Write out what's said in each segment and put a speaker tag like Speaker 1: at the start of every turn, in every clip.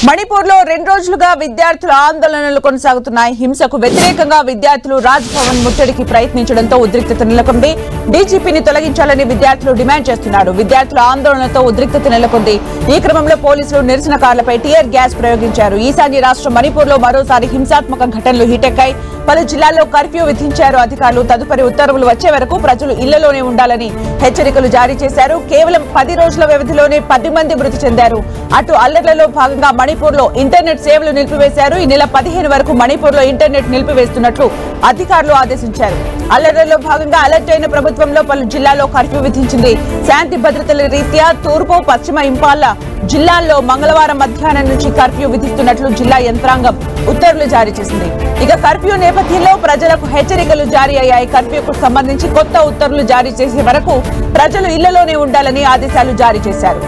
Speaker 1: మణిపూర్ లో రెండు రోజులుగా విద్యార్థుల ఆందోళనలు కొనసాగుతున్నాయి హింసకు వ్యతిరేకంగా విద్యార్థులు రాజ్ భవన్ ముట్టడికి ప్రయత్నించడంతో ఉద్రిక్తత నెలకొంది డీజీపీని తొలగించాలని విద్యార్థులు డిమాండ్ చేస్తున్నారు విద్యార్థుల ఆందోళనతో ఉద్రిక్తత నెలకొంది ఈ క్రమంలో పోలీసులు నిరసనకారులపై టియర్ గ్యాస్ ప్రయోగించారు ఈశాన్య రాష్ట్రం మణిపూర్ లో మరోసారి హింసాత్మక ఘటనలు హీటెక్కాయి పలు జిల్లాల్లో కర్ఫ్యూ విధించారు అధికారులు తదుపరి ఉత్తర్వులు వచ్చే వరకు ప్రజలు ఇళ్లలోనే ఉండాలని హెచ్చరికలు జారీ చేశారు కేవలం పది రోజుల వ్యవధిలోనే పది మంది మృతి చెందారు అటు అల్లర్లలో భాగంగా మణిపూర్ లో ఇంటర్నెట్ సేవలు నిలిపివేశారు ఈ నెల పదిహేను వరకు మణిపూర్ లో ఇంటర్నెట్ నిలిపివేస్తున్నట్లు అధికారులు ఆదేశించారు అల్లర్లలో భాగంగా అలర్ట్ అయిన ప్రభుత్వంలో పలు జిల్లాల్లో కర్ఫ్యూ విధించింది శాంతి భద్రతల రీత్యా తూర్పు పశ్చిమ ఇంపాల జిల్లాల్లో మంగళవారం మధ్యాహ్నం నుంచి కర్ఫ్యూ విధిస్తున్నట్లు జిల్లా యంత్రాంగం ఉత్తర్వులు జారీ చేసింది ఇక కర్ఫ్యూ నేపథ్యంలో ప్రజలకు హెచ్చరికలు జారీ అయ్యాయి కర్ఫ్యూకు సంబంధించి కొత్త ఉత్తర్వులు జారీ చేసే వరకు ప్రజలు ఇళ్లలోనే ఉండాలని ఆదేశాలు జారీ చేశారు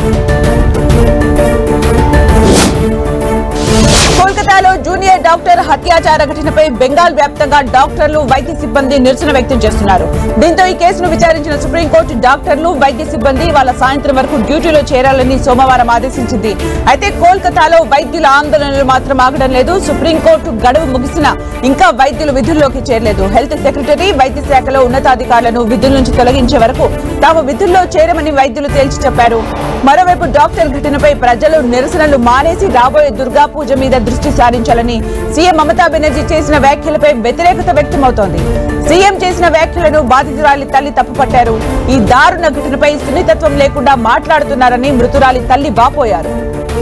Speaker 1: కోల్కతాలో జూనియర్ డాక్టర్ హత్యాచార ఘటనపై బెంగాల్ వ్యాప్తంగా డాక్టర్లు వైద్య సిబ్బంది నిరసన వ్యక్తం చేస్తున్నారు దీంతో ఈ కేసును విచారించిన సుప్రీంకోర్టు డాక్టర్లు వైద్య సిబ్బంది వాళ్ళ సాయంత్రం వరకు డ్యూటీలో చేరాలని సోమవారం ఆదేశించింది అయితే కోల్కతాలో వైద్యుల ఆందోళనలు మాత్రం ఆగడం లేదు సుప్రీంకోర్టు గడువు ముగిసినా ఇంకా వైద్యులు విధుల్లోకి చేరలేదు హెల్త్ సెక్రటరీ వైద్య శాఖలో ఉన్నతాధికారులను విధుల నుంచి తొలగించే వరకు తాము విధుల్లో చేరమని వైద్యులు తేల్చి చెప్పారు మరోవైపు డాక్టర్ ఘటనపై ప్రజలు నిరసనలు మానేసి రాబోయే దుర్గా పూజ మీద దృష్టి సారించాలని సీఎం మమతా బెనర్జీ చేసిన వ్యాఖ్యలపై వ్యతిరేకత వ్యక్తమవుతోంది సీఎం చేసిన వ్యాఖ్యలను బాధితురాలి తల్లి తప్పుపట్టారు ఈ దారుణ ఘటనపై సున్నితత్వం లేకుండా మాట్లాడుతున్నారని మృతురాలి తల్లి వాపోయారు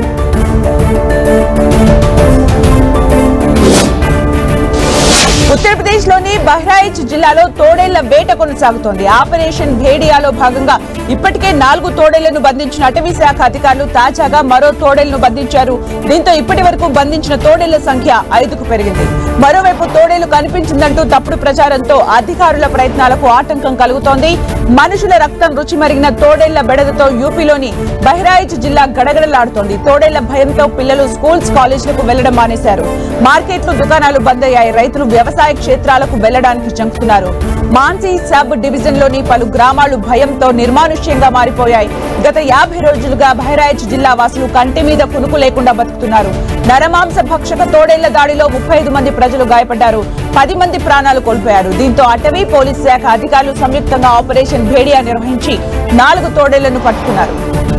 Speaker 1: ఉత్తరప్రదేశ్ లోని బహ్రాయిచ్ జిల్లాలో తోడేళ్ల వేట కొనసాగుతోంది ఆపరేషన్ భేడియాలో భాగంగా ఇప్పటికే నాలుగు తోడేళ్లను బంధించిన అటవీ శాఖ అధికారులు తాజాగా మరో తోడేళ్లను బంధించారు దీంతో ఇప్పటి వరకు బంధించిన తోడేళ్ల సంఖ్య ఐదుకు పెరిగింది మరోవైపు తోడేళ్లు కనిపించిందంటూ తప్పుడు ప్రచారంతో అధికారుల ప్రయత్నాలకు ఆటంకం కలుగుతోంది మనుషుల రక్తం రుచి మరిగిన తోడేళ్ల బెడదతో యూపీలోని బహ్రాయిచ్ జిల్లా గడగడలాడుతోంది తోడేళ్ల భయంతో పిల్లలు స్కూల్స్ కాలేజీలకు వెళ్లడం మానేశారు మార్కెట్లు దుకాణాలు బంద్ అయ్యాయి రైతులు వ్యవసాయ క్షేత్రాలకు వెళ్లడానికి జంకుతున్నారు మాన్సీ సబ్ డివిజన్ లోని పలు గ్రామాలు భయంతో నిర్మానుష్యంగా మారిపోయాయి గత యాభై రోజులుగా బహ్రాయిచ్ జిల్లా వాసులు కంటి మీద కునుకు లేకుండా బతుకుతున్నారు నరమాంస భక్షక తోడేళ్ల దాడిలో ముప్పై ఐదు మంది ప్రజలు గాయపడ్డారు పది మంది ప్రాణాలు కోల్పోయారు దీంతో అటవీ పోలీస్ శాఖ అధికారులు సంయుక్తంగా ఆపరేషన్ భేడియా నిర్వహించి నాలుగు తోడేళ్లను పట్టుకున్నారు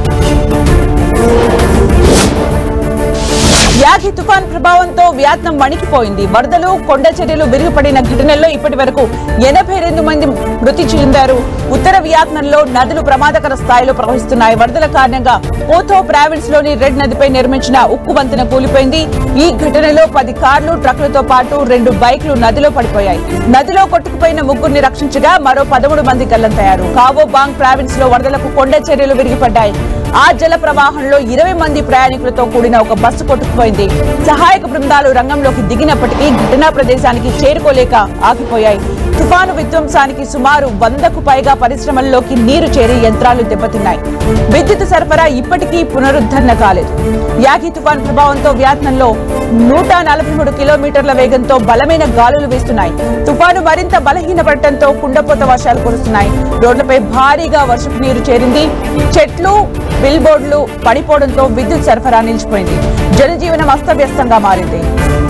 Speaker 1: యాగి తుఫాన్ ప్రభావంతో వియత్నాం వణికిపోయింది వరదలు కొండ చర్యలు విరిగిపడిన ఘటనల్లో ఇప్పటి వరకు ఎనభై రెండు మంది మృతి చెందారు ఉత్తర వియత్నంలో నదులు ప్రమాదకర స్థాయిలో ప్రవహిస్తున్నాయి వరదల కారణంగా పోథో ప్రావిన్స్ లోని రెడ్ నదిపై నిర్మించిన ఉక్కు వంతెన కూలిపోయింది ఈ ఘటనలో పది కార్లు ట్రక్కులతో పాటు రెండు బైక్లు నదిలో పడిపోయాయి నదిలో కొట్టుకుపోయిన ముగ్గురిని రక్షించగా మరో పదమూడు మంది గల్లంతయ్యారు కావో బాంగ్ ప్రావిన్స్ లో వరదలకు కొండ చర్యలు విరిగిపడ్డాయి ఆ జల ప్రవాహంలో ఇరవై మంది ప్రయాణికులతో కూడిన ఒక బస్సు కొట్టుకుపోయింది సహాయక బృందాలు రంగంలోకి దిగినప్పటికీ ఘటనా ప్రదేశానికి చేరుకోలేక ఆగిపోయాయి తుఫాను విధ్వంసానికి సుమారు వందకు పైగా పరిశ్రమల్లోకి నీరు చేరి యంత్రాలు దెబ్బతిన్నాయి విద్యుత్ సరఫరా ఇప్పటికీ పునరుద్ధరణ కాలేదు యాగి తుఫాన్ ప్రభావంతో వియత్నంలో నూట నలభై మూడు కిలోమీటర్ల వేగంతో బలమైన గాలులు వీస్తున్నాయి తుఫాను మరింత బలహీనపడటంతో కుండపోత వర్షాలు కురుస్తున్నాయి రోడ్లపై భారీగా వర్షపు నీరు చేరింది చెట్లు బిల్ బోర్డులు పడిపోవడంతో విద్యుత్ సరఫరా నిలిచిపోయింది జనజీవనం అస్తవ్యస్తంగా మారింది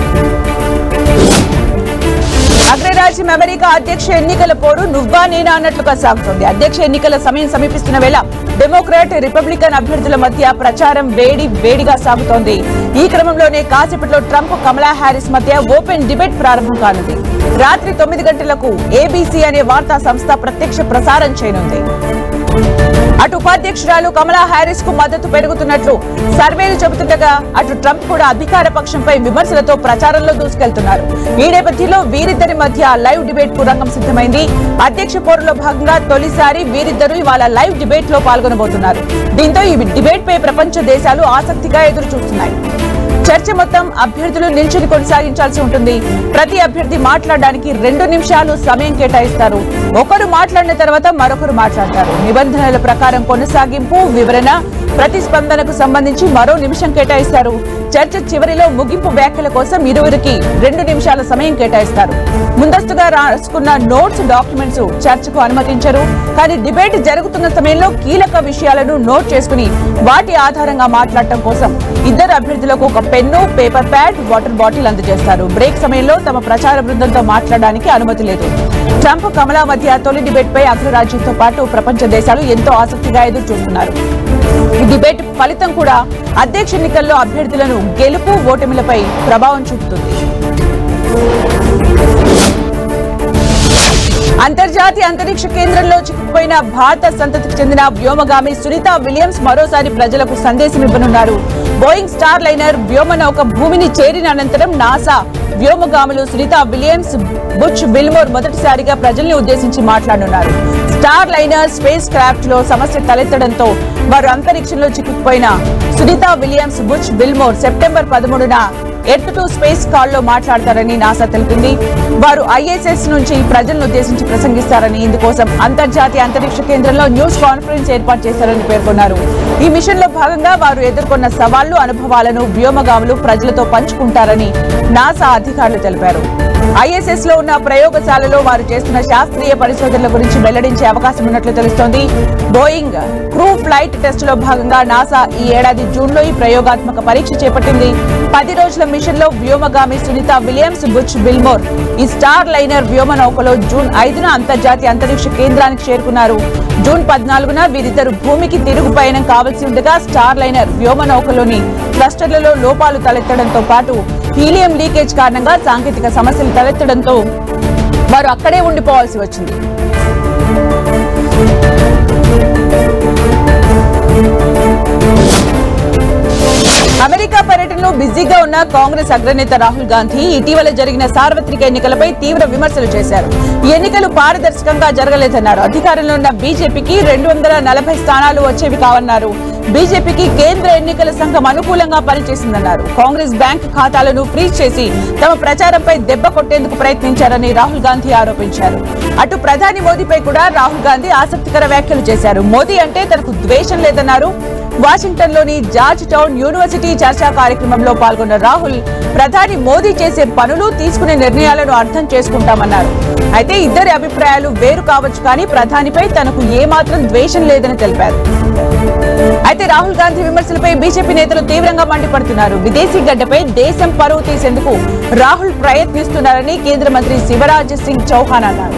Speaker 1: అగ్రరాజ్యం అమెరికా అధ్యక్ష ఎన్నికల పోరు నువ్వా నేనా అన్నట్లుగా సాగుతోంది అధ్యక్ష ఎన్నికల సమయం సమీపిస్తున్న వేళ డెమోక్రాట్ రిపబ్లికన్ అభ్యర్థుల మధ్య ప్రచారం వేడి వేడిగా సాగుతోంది ఈ క్రమంలోనే కాసేపట్లో ట్రంప్ కమలా హ్యారిస్ మధ్య ఓపెన్ డిబేట్ ప్రారంభం కానుంది రాత్రి తొమ్మిది గంటలకు ఏబీసీ అనే వార్తా సంస్థ ప్రత్యక్ష ప్రసారం చేయనుంది అటు ఉపాధ్యక్షురాలు కమలా హ్యారిస్ కు మద్దతు పెరుగుతున్నట్లు సర్వేలు చెబుతుండగా అటు ట్రంప్ కూడా అధికార పక్షంపై విమర్శలతో ప్రచారంలో దూసుకెళ్తున్నారు ఈ నేపథ్యంలో వీరిద్దరి మధ్య లైవ్ డిబేట్ కు రంగం సిద్ధమైంది అధ్యక్ష పోరులో భాగంగా తొలిసారి వీరిద్దరూ ఇవాళ లైవ్ డిబేట్ లో పాల్గొనబోతున్నారు దీంతో ఈ డిబేట్ పై ప్రపంచ దేశాలు ఆసక్తిగా ఎదురు చూస్తున్నాయి చర్చ మొత్తం అభ్యర్థులు నిల్చుని కొనసాగించాల్సి ఉంటుంది ప్రతి అభ్యర్థి మాట్లాడడానికి రెండు నిమిషాలు సమయం కేటాయిస్తారు ఒకరు మాట్లాడిన తర్వాత మరొకరు మాట్లాడతారు నిబంధనల ప్రకారం కొనసాగింపు వివరణ ప్రతిస్పందనకు సంబంధించి మరో నిమిషం కేటాయిస్తారు చర్చ చివరిలో ముగింపు వ్యాఖ్యల కోసం ఇరువురికి రెండు నిమిషాల సమయం కేటాయిస్తారు ముందస్తుగా రాసుకున్న నోట్స్ డాక్యుమెంట్స్ చర్చకు అనుమతించరు కానీ డిబేట్ జరుగుతున్న సమయంలో కీలక విషయాలను నోట్ చేసుకుని వాటి ఆధారంగా మాట్లాడటం కోసం ఇద్దరు అభ్యర్థులకు ఒక pen paper pad water bottle అందజేస్తారు బ్రేక్ సమయంలో తమ ప్రచార బృందంతో మాట్లాడడానికి అనుమతి లేదు ట్రంప్ కమలా మధ్య తొలి డిబేట్ పై అగ్రరాజ్యంతో పాటు ప్రపంచ దేశాలు ఎంతో ఆసక్తిగా ఎదురు చూస్తున్నారు ఈ డిబేట్ ఫలితం కూడా అధ్యక్ష ఎన్నికల్లో అభ్యర్థులను గెలుపు ఓటమిలపై ప్రభావం చూపుతుంది అంతర్జాతీయ అంతరిక్ష కేంద్రంలో చిక్కుకుపోయిన భారత సంతతికి చెందిన వ్యోమగామి సునీత విలియమ్స్ మరోసారి ప్రజలకు సందేశం ఇవ్వనున్నారు బోయింగ్ స్టార్ లైనర్ వ్యోమనౌక భూమిని చేరిన అనంతరం నాసా వ్యోమగాములు సునీత విలియమ్స్ బుచ్ బిల్మోర్ మొదటిసారిగా ప్రజల్ని ఉద్దేశించి మాట్లాడనున్నారు స్టార్ లైనర్ స్పేస్ క్రాఫ్ట్ లో సమస్య తలెత్తడంతో వారు అంతరిక్షంలో చిక్కుకుపోయిన Sunita Williams Butch Wilmore September పదమూడున ఎర్త్ టు స్పేస్ కాల్ లో మాట్లాడతారని నాసా తెలిపింది వారు ఐఎస్ఎస్ నుంచి ప్రజలను ఉద్దేశించి ప్రసంగిస్తారని ఇందుకోసం అంతర్జాతీయ అంతరిక్ష కేంద్రంలో న్యూస్ కాన్ఫరెన్స్ ఏర్పాటు చేశారని పేర్కొన్నారు ఈ మిషన్ లో భాగంగా వారు ఎదుర్కొన్న సవాళ్లు అనుభవాలను వ్యోమగాములు ప్రజలతో పంచుకుంటారని నాసా అధికారులు తెలిపారు ఐఎస్ఎస్ లో ఉన్న ప్రయోగశాలలో వారు చేస్తున్న శాస్త్రీయ పరిశోధనల గురించి వెల్లడించే అవకాశం ఉన్నట్లు తెలుస్తోంది బోయింగ్ క్రూ ఫ్లైట్ టెస్ట్ లో భాగంగా నాసా ఈ ఏడాది జూన్ లో ఈ ప్రయోగాత్మక పరీక్ష చేపట్టింది పది రోజుల మిషన్ లో వ్యోమగామి సునీత విలియమ్స్ బుచ్ బిల్మోర్ ఈ స్టార్ లైనర్ వ్యోమ నౌకలో జూన్ ఐదున అంతర్జాతీయ అంతరిక్ష కేంద్రానికి చేరుకున్నారు జూన్ పద్నాలుగున వీరిద్దరు భూమికి తిరుగు పయనం కావాల్సి ఉండగా స్టార్ లైనర్ వ్యోమ నౌకలోని క్లస్టర్లలో లోపాలు తలెత్తడంతో పాటు హీలియం లీకేజ్ కారణంగా సాంకేతిక సమస్యలు తలెత్తడంతో వారు అక్కడే ఉండిపోవాల్సి వచ్చింది అమెరికా పర్యటనలో బిజీగా ఉన్న కాంగ్రెస్ అగ్రనేత రాహుల్ గాంధీ ఇటీవల జరిగిన సార్వత్రిక ఎన్నికలపై తీవ్ర విమర్శలు చేశారు ఈ ఎన్నికలు పారదర్శకంగా జరగలేదన్నారు అధికారంలో ఉన్న బీజేపీకి రెండు వందల నలభై స్థానాలు వచ్చేవి కావన్నారు బీజేపీకి కేంద్ర ఎన్నికల సంఘం అనుకూలంగా పనిచేసిందన్నారు కాంగ్రెస్ బ్యాంక్ ఖాతాలను ఫ్రీజ్ చేసి తమ ప్రచారంపై దెబ్బ కొట్టేందుకు ప్రయత్నించారని రాహుల్ గాంధీ ఆరోపించారు అటు ప్రధాని మోదీపై కూడా రాహుల్ గాంధీ ఆసక్తికర వ్యాఖ్యలు చేశారు మోదీ అంటే తనకు ద్వేషం లేదన్నారు వాషింగ్టన్ లోని జార్జ్ టౌన్ యూనివర్సిటీ చర్చా కార్యక్రమంలో పాల్గొన్న రాహుల్ ప్రధాని మోదీ చేసే పనులు తీసుకునే నిర్ణయాలను అర్థం చేసుకుంటామన్నారు అయితే ఇద్దరి అభిప్రాయాలు వేరు కావచ్చు కానీ ప్రధానిపై తనకు ఏమాత్రం ద్వేషం లేదని తెలిపారు అయితే రాహుల్ గాంధీ విమర్శలపై బీజేపీ నేతలు తీవ్రంగా మండిపడుతున్నారు విదేశీ గడ్డపై దేశం పరువు తీసేందుకు రాహుల్ ప్రయత్నిస్తున్నారని కేంద్ర మంత్రి శివరాజ్ సింగ్ చౌహాన్ అన్నారు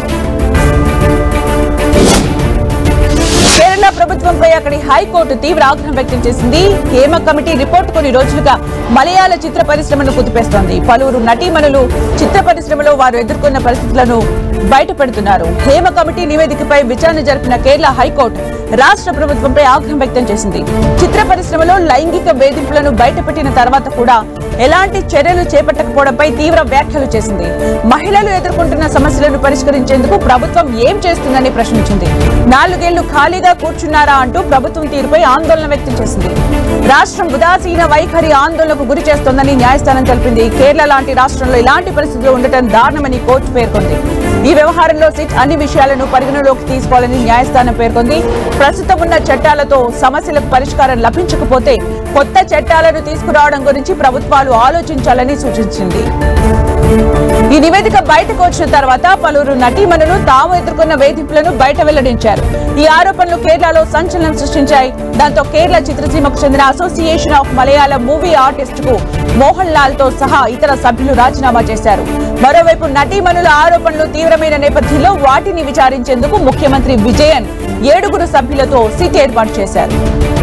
Speaker 1: కేరళ ప్రభుత్వంపై అక్కడి హైకోర్టు తీవ్ర ఆగ్రహం వ్యక్తం చేసింది హేమ కమిటీ రిపోర్ట్ కొన్ని రోజులుగా మలయాళ చిత్ర పరిశ్రమను కుదిపేస్తోంది పలువురు నటీమణులు చిత్ర పరిశ్రమలో వారు ఎదుర్కొన్న పరిస్థితులను బయటపెడుతున్నారు హేమ కమిటీ నివేదికపై విచారణ జరిపిన కేరళ హైకోర్టు రాష్ట్ర ప్రభుత్వంపై ఆగ్రహం వ్యక్తం చేసింది చిత్ర పరిశ్రమలో లైంగిక వేధింపులను బయటపెట్టిన తర్వాత కూడా ఎలాంటి చర్యలు చేపట్టకపోవడంపై తీవ్ర వ్యాఖ్యలు చేసింది మహిళలు ఎదుర్కొంటున్న సమస్యలను పరిష్కరించేందుకు ప్రభుత్వం ఏం చేస్తుందని ప్రశ్నించింది నాలుగేళ్లు ఖాళీగా కూర్చున్నారా అంటూ ప్రభుత్వం తీరుపై ఆందోళన వ్యక్తం చేసింది రాష్ట్రం ఉదాసీన వైఖరి ఆందోళనకు గురి చేస్తోందని న్యాయస్థానం తెలిపింది కేరళ లాంటి రాష్ట్రంలో ఇలాంటి పరిస్థితులు ఉండటం దారుణమని కోర్టు పేర్కొంది ఈ వ్యవహారంలో సిట్ అన్ని విషయాలను పరిగణలోకి తీసుకోవాలని న్యాయస్థానం పేర్కొంది ప్రస్తుతం ఉన్న చట్టాలతో సమస్యలకు పరిష్కారం లభించకపోతే కొత్త చట్టాలను తీసుకురావడం గురించి ప్రభుత్వాలు ఆలోచించాలని సూచించింది ఈ నివేదిక బయటకు వచ్చిన తర్వాత పలువురు నటీమణులు తాము ఎదుర్కొన్న వేధింపులను బయట వెల్లడించారు ఈ ఆరోపణలు కేరళలో సంచలనం సృష్టించాయి దాంతో కేరళ చిత్రసీమకు చెందిన association of Malayalam movie artist కు మోహన్ లాల్ తో సహా ఇతర సభ్యులు రాజీనామా చేశారు మరోవైపు నటీమణుల ఆరోపణలు తీవ్రమైన నేపథ్యంలో వాటిని విచారించేందుకు ముఖ్యమంత్రి విజయన్ ఏడుగురు సభ్యులతో సిట్ ఏర్పాటు చేశారు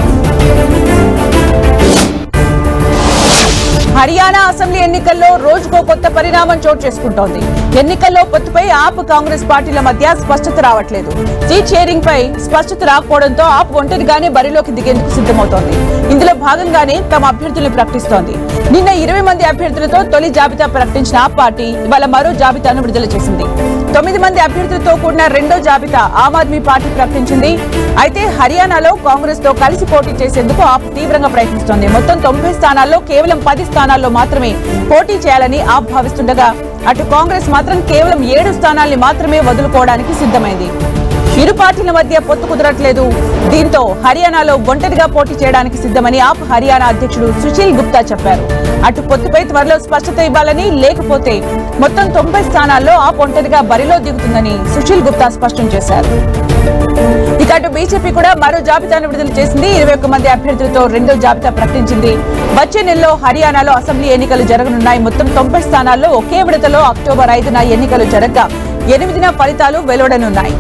Speaker 1: హర్యానా అసెంబ్లీ ఎన్నికల్లో రోజుకో కొత్త పరిణామం చోటు చేసుకుంటోంది ఎన్నికల్లో పొత్తుపై ఆప్ కాంగ్రెస్ పార్టీల మధ్య స్పష్టత రావట్లేదు సీట్ షేరింగ్ పై స్పష్టత రాకపోవడంతో ఆప్ ఒంటరిగానే బరిలోకి దిగేందుకు సిద్ధమవుతోంది ఇందులో భాగంగానే తమ అభ్యర్థుల్ని ప్రకటిస్తోంది నిన్న ఇరవై మంది అభ్యర్థులతో తొలి జాబితా ప్రకటించిన ఆప్ పార్టీ ఇవాళ మరో జాబితాను విడుదల చేసింది తొమ్మిది మంది అభ్యర్థులతో కూడిన రెండో జాబితా ఆమ్ ఆద్మీ పార్టీ ప్రకటించింది అయితే హర్యానాలో కాంగ్రెస్ తో కలిసి పోటీ చేసేందుకు ఆప్ తీవ్రంగా ప్రయత్నిస్తోంది మొత్తం తొంభై స్థానాల్లో కేవలం పది స్థానాల్లో మాత్రమే పోటీ చేయాలని ఆప్ భావిస్తుండగా అటు కాంగ్రెస్ మాత్రం కేవలం ఏడు స్థానాల్ని మాత్రమే వదులుకోవడానికి సిద్ధమైంది ఇరు పార్టీల మధ్య పొత్తు కుదరట్లేదు దీంతో హర్యానాలో ఒంటరిగా పోటీ చేయడానికి సిద్ధమని ఆప్ హర్యానా అధ్యక్షుడు సుశీల్ గుప్తా చెప్పారు అటు పొత్తుపై త్వరలో స్పష్టత ఇవ్వాలని లేకపోతే మొత్తం తొంభై స్థానాల్లో ఆప్ ఒంటరిగా బరిలో దిగుతుందని సుశీల్ గుప్తా స్పష్టం చేశారు ఇక అటు బీజేపీ కూడా మరో జాబితాను విడుదల చేసింది ఇరవై ఒక్క మంది అభ్యర్థులతో రెండో జాబితా ప్రకటించింది వచ్చే నెలలో హర్యానాలో అసెంబ్లీ ఎన్నికలు జరగనున్నాయి మొత్తం తొంభై స్థానాల్లో ఒకే విడతలో అక్టోబర్ ఐదున ఎన్నికలు జరగగా ఎనిమిదిన ఫలితాలు వెలువడనున్నాయి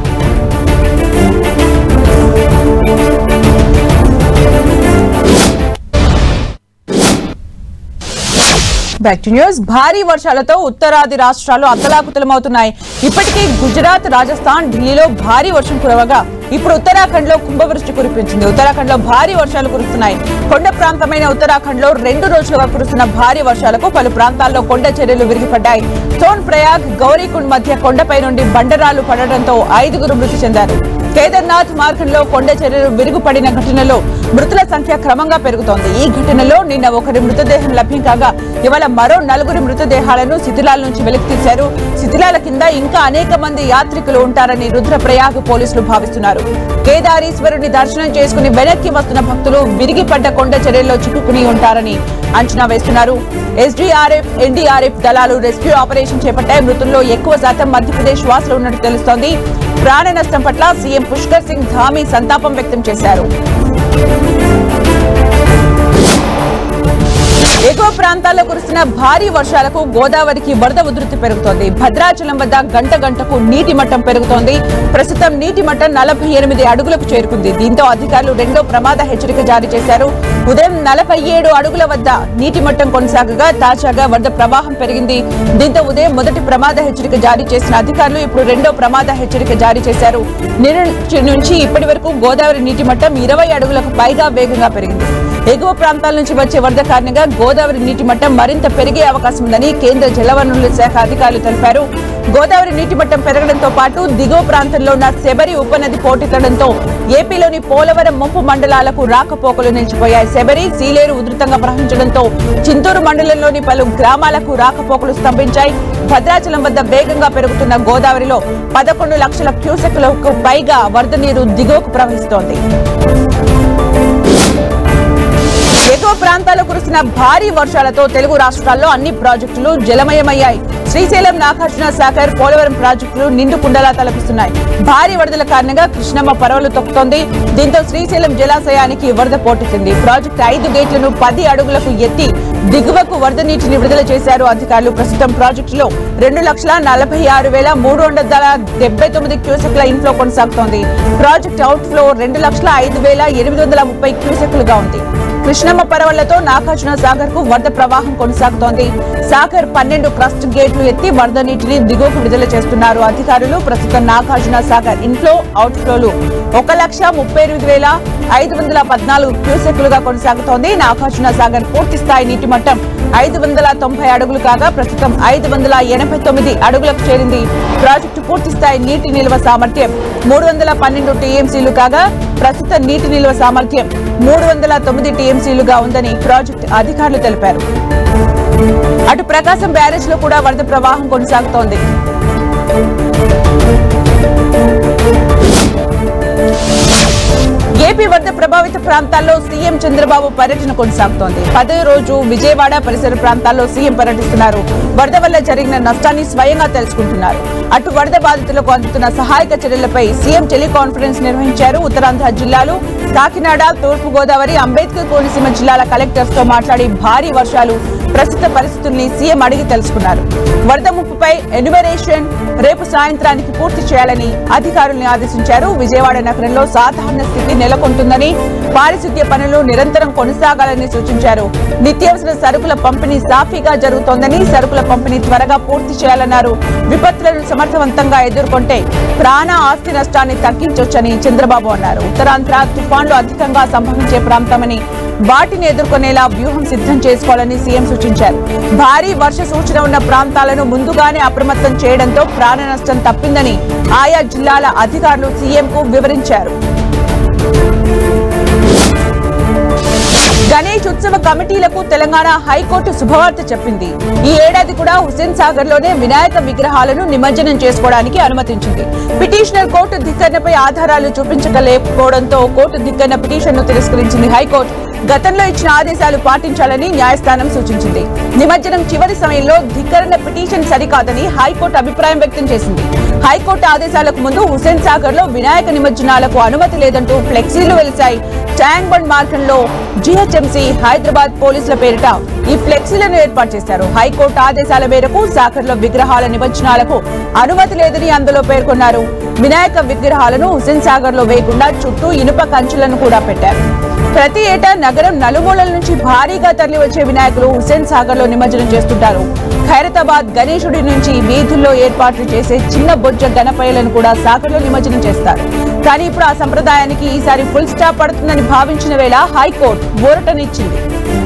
Speaker 1: బ్యాక్ టు న్యూస్ భారీ వర్షాలతో ఉత్తరాది రాష్ట్రాలు అతలాకుతలమవుతున్నాయి ఇప్పటికే గుజరాత్ రాజస్థాన్ ఢిల్లీలో భారీ వర్షం కురవగా ఇప్పుడు ఉత్తరాఖండ్ లో కుంభవృష్టి కురిపించింది ఉత్తరాఖండ్ లో భారీ వర్షాలు కురుస్తున్నాయి కొండ ప్రాంతమైన ఉత్తరాఖండ్ లో రెండు రోజులుగా కురుస్తున్న భారీ వర్షాలకు పలు ప్రాంతాల్లో కొండ చర్యలు విరిగిపడ్డాయి సోన్ ప్రయాగ్ గౌరీకుండ్ మధ్య కొండపై నుండి బండరాలు పడడంతో ఐదుగురు మృతి చెందారు కేదార్నాథ్ మార్గంలో కొండ చర్యలు విరుగుపడిన ఘటనలో మృతుల సంఖ్య క్రమంగా పెరుగుతోంది ఈ ఘటనలో నిన్న ఒకరి మృతదేహం లభ్యం కాగా ఇవాళ మరో నలుగురి మృతదేహాలను శిథిలాల నుంచి వెలికి తీశారు శిథిలాల కింద ఇంకా అనేక మంది యాత్రికులు ఉంటారని రుద్రప్రయాగ్ పోలీసులు భావిస్తున్నారు కేదారీశ్వరుని దర్శనం చేసుకుని వెనక్కి వస్తున్న భక్తులు విరిగిపడ్డ కొండ చర్యల్లో చిక్కుకుని ఉంటారని అంచనా వేస్తున్నారు ఎస్డీఆర్ఎఫ్ ఎన్డీఆర్ఎఫ్ దళాలు రెస్క్యూ ఆపరేషన్ చేపట్టాయి మృతుల్లో ఎక్కువ శాతం మధ్యప్రదేశ్ వాసులు ఉన్నట్టు తెలుస్తోంది ప్రాణ నష్టం పట్ల సీఎం పుష్కర్ సింగ్ ధామీ సంతాపం వ్యక్తం చేశారు ఎగువ ప్రాంతాల్లో కురుస్తున్న భారీ వర్షాలకు గోదావరికి వరద ఉధృతి పెరుగుతోంది భద్రాచలం వద్ద గంట గంటకు నీటి మట్టం పెరుగుతోంది ప్రస్తుతం నీటి మట్టం నలభై ఎనిమిది అడుగులకు చేరుకుంది దీంతో అధికారులు రెండో ప్రమాద హెచ్చరిక జారీ చేశారు ఉదయం నలభై ఏడు అడుగుల వద్ద నీటి మట్టం కొనసాగగా తాజాగా వరద ప్రవాహం పెరిగింది దీంతో ఉదయం మొదటి ప్రమాద హెచ్చరిక జారీ చేసిన అధికారులు ఇప్పుడు రెండో ప్రమాద హెచ్చరిక జారీ చేశారు నిన్న నుంచి ఇప్పటి వరకు గోదావరి నీటి మట్టం ఇరవై అడుగులకు పైగా వేగంగా పెరిగింది ఎగువ ప్రాంతాల నుంచి వచ్చే వరద కారణంగా గోదావరి నీటి మట్టం మరింత పెరిగే అవకాశం ఉందని కేంద్ర జలవనరుల శాఖ అధికారులు తెలిపారు గోదావరి నీటి మట్టం పెరగడంతో పాటు దిగువ ప్రాంతంలో ఉన్న శబరి ఉపనది పోటెత్తడంతో ఏపీలోని పోలవరం ముంపు మండలాలకు రాకపోకలు నిలిచిపోయాయి శబరి సీలేరు ఉధృతంగా ప్రవహించడంతో చింతూరు మండలంలోని పలు గ్రామాలకు రాకపోకలు స్తంభించాయి భద్రాచలం వద్ద వేగంగా పెరుగుతున్న గోదావరిలో పదకొండు లక్షల క్యూసెక్లకు పైగా వరద నీరు దిగువకు ప్రవహిస్తోంది ఎగువ ప్రాంతాల్లో కురుస్తున్న భారీ వర్షాలతో తెలుగు రాష్ట్రాల్లో అన్ని ప్రాజెక్టులు జలమయమయ్యాయి శ్రీశైలం నాగార్జున సాగర్ పోలవరం ప్రాజెక్టులు నిండు కుండలా తలపిస్తున్నాయి భారీ వరదల కారణంగా కృష్ణమ్మ పరవలు తొక్కుతోంది దీంతో శ్రీశైలం జలాశయానికి వరద పోటెత్తింది ప్రాజెక్టు ఐదు గేట్లను పది అడుగులకు ఎత్తి దిగువకు వరద నీటిని విడుదల చేశారు అధికారులు ప్రస్తుతం ప్రాజెక్టులో రెండు లక్షల నలభై ఆరు వేల మూడు వందల డెబ్బై తొమ్మిది క్యూసెక్ల ఇన్ఫ్లో కొనసాగుతోంది ప్రాజెక్ట్ అవుట్ ఫ్లో రెండు లక్షల ఐదు వేల ఎనిమిది వందల ముప్పై క్యూసెక్లుగా ఉంది కృష్ణమ్మ పరవళ్లతో నాగార్జున సాగర్ కు వరద ప్రవాహం కొనసాగుతోంది సాగర్ పన్నెండు క్రస్ట్ గేట్లు ఎత్తి వరద నీటిని దిగువకు విడుదల చేస్తున్నారు అధికారులు ప్రస్తుతం నాగార్జున సాగర్ ఇన్ఫ్లో అవుట్ ఫ్లోలు ఒక లక్ష ముప్పై ఎనిమిది వేల ఐదు వందల పద్నాలుగు క్యూసెక్లుగా కొనసాగుతోంది నాగార్జున సాగర్ పూర్తి స్థాయి నీటి మట్టం ఐదు వందల తొంభై అడుగులు కాగా ప్రస్తుతం ఐదు వందల ఎనభై తొమ్మిది అడుగులకు చేరింది ప్రాజెక్టు పూర్తి స్థాయి నీటి నిల్వ సామర్థ్యం మూడు వందల పన్నెండు టీఎంసీలు కాగా ప్రస్తుత నీటి నిల్వ సామర్థ్యం మూడు వందల తొమ్మిది టీఎంసీలుగా ఉందని ప్రాజెక్టు అధికారులు తెలిపారు అటు ప్రకాశం బ్యారేజ్ లో కూడా వరద ప్రవాహం కొనసాగుతోంది ఏపీ వరద ప్రభావిత ప్రాంతాల్లో సీఎం చంద్రబాబు పర్యటన కొనసాగుతోంది పదో రోజు విజయవాడ పరిసర ప్రాంతాల్లో సీఎం పర్యటిస్తున్నారు వరద వల్ల జరిగిన నష్టాన్ని స్వయంగా తెలుసుకుంటున్నారు అటు వరద బాధితులకు అందుతున్న సహాయక చర్యలపై సీఎం టెలికాన్ఫరెన్స్ నిర్వహించారు ఉత్తరాంధ్ర జిల్లాలు కాకినాడ తూర్పు గోదావరి అంబేద్కర్ కోనసీమ జిల్లాల కలెక్టర్స్ తో మాట్లాడి భారీ వర్షాలు ప్రస్తుత పరిస్థితుల్ని సీఎం అడిగి తెలుసుకున్నారు వరద ముప్పుపై ఎన్యుమరేషన్ రేపు సాయంత్రానికి పూర్తి చేయాలని అధికారుల్ని ఆదేశించారు విజయవాడ నగరంలో సాధారణ స్థితి నెలకొంటుందని పారిశుద్ధ్య పనులు నిరంతరం కొనసాగాలని సూచించారు నిత్యావసర సరుకుల పంపిణీ సాఫీగా జరుగుతోందని సరుకుల పంపిణీ త్వరగా పూర్తి చేయాలన్నారు విపత్తులను సమర్థవంతంగా ఎదుర్కొంటే ప్రాణ ఆస్తి నష్టాన్ని తగ్గించొచ్చని చంద్రబాబు అన్నారు ఉత్తరాంధ్ర తుఫాన్లు అధికంగా సంభవించే ప్రాంతమని వాటిని ఎదుర్కొనేలా వ్యూహం సిద్ధం చేసుకోవాలని సీఎం సూచించారు భారీ వర్ష సూచన ఉన్న ప్రాంతాలను ముందుగానే అప్రమత్తం చేయడంతో ప్రాణ నష్టం తప్పిందని ఆయా జిల్లాల అధికారులు సీఎంకు వివరించారు గణేష్ ఉత్సవ కమిటీలకు తెలంగాణ హైకోర్టు శుభవార్త చెప్పింది ఈ ఏడాది కూడా హుస్సేన్ సాగర్ లోనే వినాయక విగ్రహాలను నిమజ్జనం చేసుకోవడానికి అనుమతించింది పిటిషనర్ కోర్టు ధిక్కరణపై ఆధారాలు చూపించలేకపోవడంతో కోర్టు ధిక్కరణ పిటిషన్ ను తిరస్కరించింది హైకోర్టు గతంలో ఇచ్చిన ఆదేశాలు పాటించాలని న్యాయస్థానం సూచించింది నిమజ్జనం చివరి సమయంలో ధిక్కరణ పిటిషన్ సరికాదని హైకోర్టు అభిప్రాయం వ్యక్తం చేసింది హైకోర్టు ఆదేశాలకు ముందు హుస్సేన్ సాగర్ లో వినాయక నిమజ్జనాలకు అనుమతి లేదంటూ ఫ్లెక్సీలు వెలిశాయి ట్యాంక్ బండ్ మార్గంలో జీహెచ్ఎంసీ హైదరాబాద్ పోలీసుల పేరిట ఈ ఫ్లెక్సీలను ఏర్పాటు చేశారు హైకోర్టు ఆదేశాల మేరకు సాగర్ లో విగ్రహాల నిమజ్జనాలకు అనుమతి లేదని అందులో పేర్కొన్నారు వినాయక విగ్రహాలను హుస్సేన్ సాగర్ లో వేయకుండా చుట్టూ ఇనుప కంచులను కూడా పెట్టారు ప్రతి ఏటా నగరం నలుమూలల నుంచి భారీగా తరలివచ్చే వినాయకులు హుస్సేన్ సాగర్ లో నిమజ్జనం చేస్తుంటారు ఖైరతాబాద్ గణేశుడి నుంచి వీధుల్లో ఏర్పాట్లు చేసే చిన్న బొజ్జ గణపయ్యలను కూడా సాగర్ లో నిమజ్జనం చేస్తారు కానీ ఇప్పుడు ఆ సంప్రదాయానికి ఈసారి ఫుల్ స్టాప్ పడుతుందని భావించిన వేళ హైకోర్టు ఊరటనిచ్చింది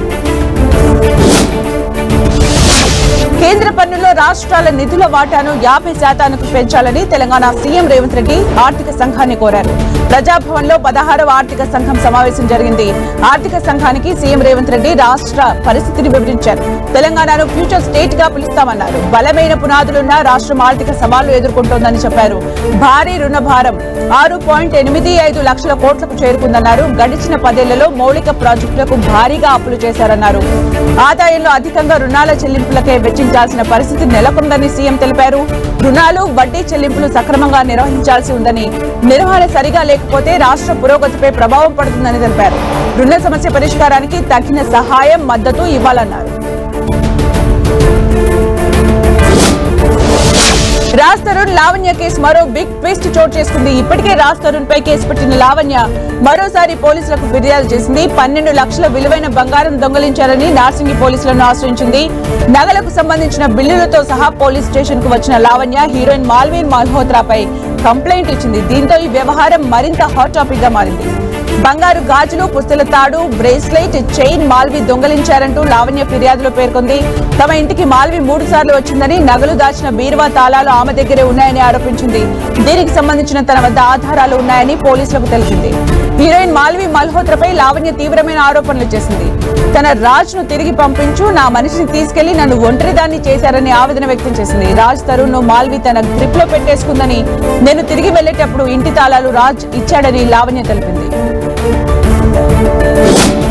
Speaker 1: కేంద్ర పన్నుల్లో రాష్ట్రాల నిధుల వాటాను యాభై శాతానికి పెంచాలని తెలంగాణ సీఎం రేవంత్ రెడ్డి ఆర్థిక సంఘాన్ని కోరారు ప్రజాభవన్ లో పదహారవ ఆర్థిక సంఘం సమావేశం జరిగింది ఆర్థిక సంఘానికి సీఎం రేవంత్ రెడ్డి రాష్ట్ర పరిస్థితిని వివరించారు తెలంగాణను ఫ్యూచర్ స్టేట్ గా పిలుస్తామన్నారు బలమైన పునాదులున్న రాష్ట్రం ఆర్థిక సవాళ్లు ఎదుర్కొంటోందని చెప్పారు భారీ రుణ భారం ఆరు పాయింట్ ఎనిమిది ఐదు లక్షల కోట్లకు చేరుకుందన్నారు గడిచిన పదేళ్లలో మౌలిక ప్రాజెక్టులకు భారీగా అప్పులు చేశారన్నారు ఆదాయంలో అధికంగా రుణాల చెల్లింపులకే వెచ్చించాల్సిన పరిస్థితి నెలకొందని సీఎం తెలిపారు రుణాలు వడ్డీ చెల్లింపులు సక్రమంగా నిర్వహించాల్సి ఉందని నిర్వహణ సరిగా లేకపోతే రాష్ట్ర పురోగతిపై ప్రభావం పడుతుందని తెలిపారు రుణ సమస్య పరిష్కారానికి తగిన సహాయం మద్దతు ఇవ్వాలన్నారు రాజ్ తరుణ్ లావణ్య కేసు మరో బిగ్ ట్విస్ట్ చోటు చేసుకుంది ఇప్పటికే రాజ్ తరుణ్ పై కేసు పెట్టిన లావణ్య మరోసారి పోలీసులకు ఫిర్యాదు చేసింది పన్నెండు లక్షల విలువైన బంగారం దొంగలించారని నార్సింగి పోలీసులను ఆశ్రయించింది నగలకు సంబంధించిన బిల్లులతో సహా పోలీస్ స్టేషన్ కు వచ్చిన లావణ్య హీరోయిన్ మాల్వీన్ మల్హోత్రాపై కంప్లైంట్ ఇచ్చింది దీంతో ఈ వ్యవహారం మరింత హాట్ టాపిక్ గా మారింది బంగారు గాజులు పుస్తల తాడు బ్రేస్లెట్ చైన్ మాల్వి దొంగలించారంటూ లావణ్య ఫిర్యాదులో పేర్కొంది తమ ఇంటికి మాల్వి మూడు సార్లు వచ్చిందని నగలు దాచిన బీరువా తాళాలు ఆమె దగ్గరే ఉన్నాయని ఆరోపించింది దీనికి సంబంధించిన తన వద్ద ఆధారాలు ఉన్నాయని పోలీసులకు తెలిపింది హీరోయిన్ మాల్వి మల్హోత్రపై లావణ్య తీవ్రమైన ఆరోపణలు చేసింది తన రాజ్ ను తిరిగి పంపించు నా మనిషిని తీసుకెళ్లి నన్ను ఒంటరిదాన్ని చేశారని ఆవేదన వ్యక్తం చేసింది రాజ్ తరుణ్ ను మాల్వి తన గ్రిప్ లో పెట్టేసుకుందని నేను తిరిగి వెళ్లేటప్పుడు ఇంటి తాళాలు రాజ్ ఇచ్చాడని లావణ్య తెలిపింది